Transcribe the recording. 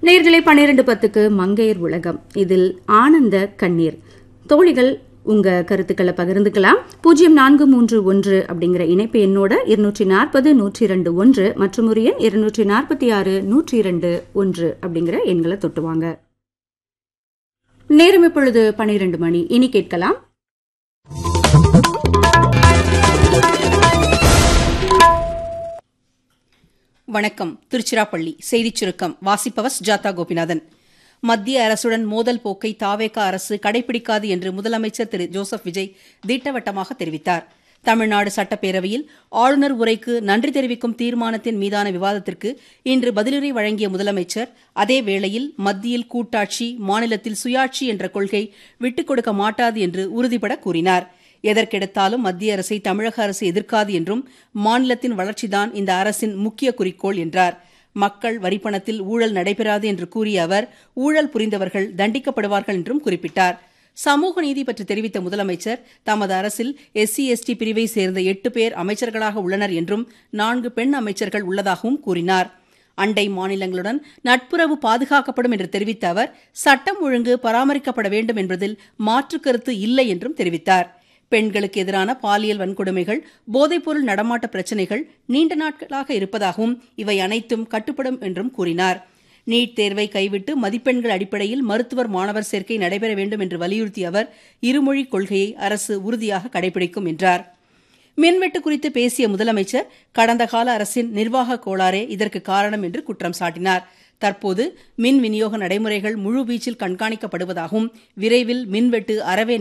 நேர்களை பன்னிரண்டு பத்துக்கு மங்கையர் உலகம் இதில் ஆனந்த கண்ணீர் தோழிகள் உங்க கருத்துக்களை பகிர்ந்துக்கலாம் பூஜ்ஜியம் நான்கு மூன்று ஒன்று அப்படிங்கிற இணைப்பு எண்ணோட இருநூற்றி நாற்பது நூற்றி இரண்டு ஒன்று மற்றும் ஒரு எண் இருநூற்றி நாற்பத்தி ஆறு நூற்றி இரண்டு ஒன்று அப்படிங்கிற எண்களை தொட்டுவாங்க நேரம் இப்பொழுது பன்னிரண்டு மணி இனி கேட்கலாம் வணக்கம் திருச்சிராப்பள்ளி செய்திச் சுருக்கம் வாசிப்பவர் சுஜாதா கோபிநாதன் மத்திய அரசுடன் மோதல் போக்கை தாவேகா அரசு கடைபிடிக்காது என்று முதலமைச்சர் திரு ஜோசப் விஜய் திட்டவட்டமாக தெரிவித்தார் தமிழ்நாடு சட்டப்பேரவையில் ஆளுநர் உரைக்கு நன்றி தெரிவிக்கும் தீர்மானத்தின் மீதான விவாதத்திற்கு இன்று பதிலுரை வழங்கிய முதலமைச்சர் அதே வேளையில் மத்தியில் கூட்டாட்சி மாநிலத்தில் சுயாட்சி என்ற கொள்கை விட்டுக் கொடுக்க மாட்டாது என்று உறுதிபட கூறினார் எதற்கெடுத்தாலும் மத்திய அரசை தமிழக அரசு எதிர்க்காது என்றும் மாநிலத்தின் வளர்ச்சிதான் இந்த அரசின் முக்கிய குறிக்கோள் என்றார் மக்கள் வரிப்பணத்தில் ஊழல் நடைபெறாது என்று கூறிய அவர் ஊழல் புரிந்தவர்கள் தண்டிக்கப்படுவார்கள் என்றும் குறிப்பிட்டார் சமூக நீதி பற்றி தெரிவித்த முதலமைச்சர் தமது அரசில் எஸ்சி எஸ்டி பிரிவை சேர்ந்த எட்டு பேர் அமைச்சர்களாக உள்ளனர் என்றும் நான்கு பெண் அமைச்சர்கள் உள்ளதாகவும் கூறினார் அண்டை மாநிலங்களுடன் நட்புறவு பாதுகாக்கப்படும் என்று தெரிவித்த அவர் சட்டம் ஒழுங்கு பராமரிக்கப்பட வேண்டும் என்பதில் மாற்று கருத்து இல்லை என்றும் தெரிவித்தார் பெண்களுக்கு எதிரான பாலியல் வன்கொடுமைகள் போதைப்பொருள் நடமாட்ட பிரச்சினைகள் நீண்ட நாட்களாக இருப்பதாகவும் இவை அனைத்தும் கட்டுப்படும் என்றும் கூறினார் நீட் தேர்வை கைவிட்டு மதிப்பெண்கள் அடிப்படையில் மருத்துவர் மாணவர் சேர்க்கை நடைபெற வேண்டும் என்று வலியுறுத்திய அவர் இருமொழி கொள்கையை அரசு உறுதியாக கடைபிடிக்கும் என்றார் மின்வெட்டு குறித்து பேசிய முதலமைச்சர் கடந்த கால அரசின் நிர்வாக கோளாறே இதற்கு காரணம் என்று குற்றம் சாட்டினார் தற்போது மின் விநியோக நடைமுறைகள் முழுவீச்சில் கண்காணிக்கப்படுவதாகவும் விரைவில் மின்வெட்டு அறவே